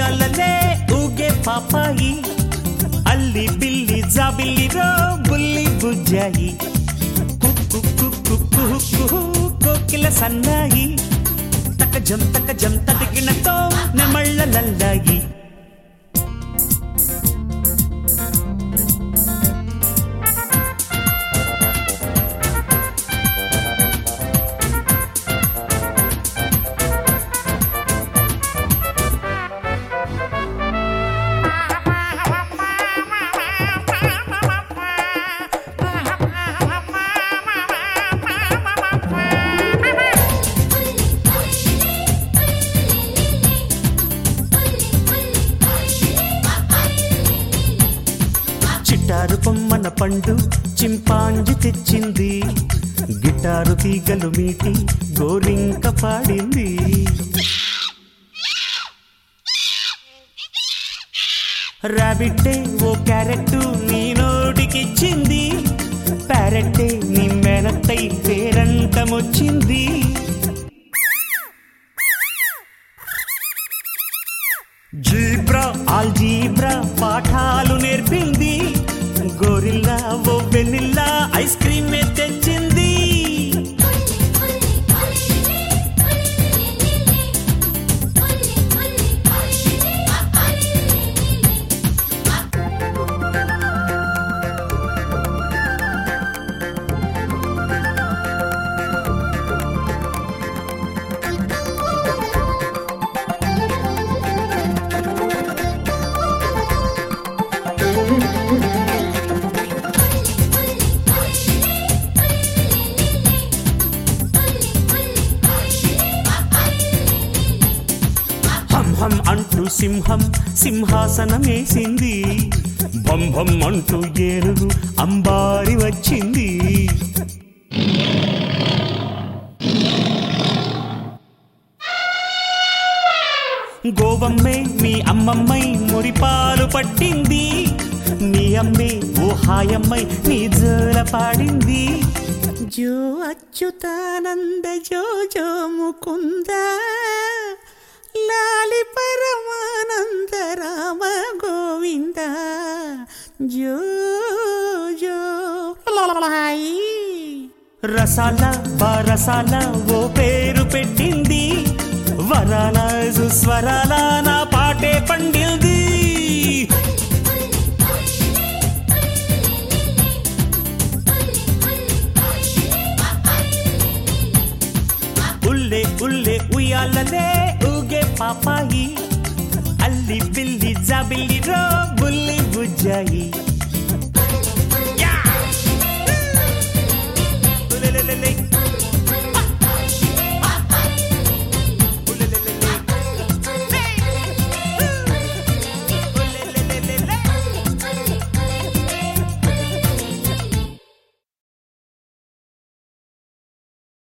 ఉయ్యాలలే ఊగే పాపాయి అల్లి బిల్లి జాబిల్లి రో బుల్లి బుజ్జాయి కుక్కు కుక్కు కుహు కోకిల సన్నాయి తక జం తక జం తటికినతో నెమళ్ళ లల్లాయి చిట్టారు కొమ్మన పండు చింపాంజి తెచ్చింది గిటారు తీగలు మీటి గోరింక పాడింది రాబిట్టే ఓ క్యారెట్ నీ నోటికిచ్చింది ప్యారెట్టే నీ మేనత్తై పేరంటమొచ్చింది జీబ్రా ఆల్జీబ్రా పాఠాలు నేర్పింది గోరిల్లా ఓ వెనిల్లా ఐస్ క్రీమ్ తెచ్చింది హం హం అంటూ సింహం సింహాసనమేసింది భం భం అంటూ ఏనుగు అంబారి వచ్చింది గోవమ్మే మీ అమ్మమ్మై మురిపాలు పట్టింది నీ అమ్మే ఓ హాయమ్మై నీ జోల పాడింది జో అచ్యుతానంద జో జో ముకుంద లాలి పరమానంద రామ గోవింద జో జో లలలలహాయి. రసాల బారసాల ఓ పేరు పెట్టింది వరాల సుస్వరాల నా పాటే పండింది ఉల్లే ఉల్లే ఉయ్యాలలే ఊగే పాపాయి అల్లి బిల్లి జాబిల్లి రో బుల్లి బుజ్జాయి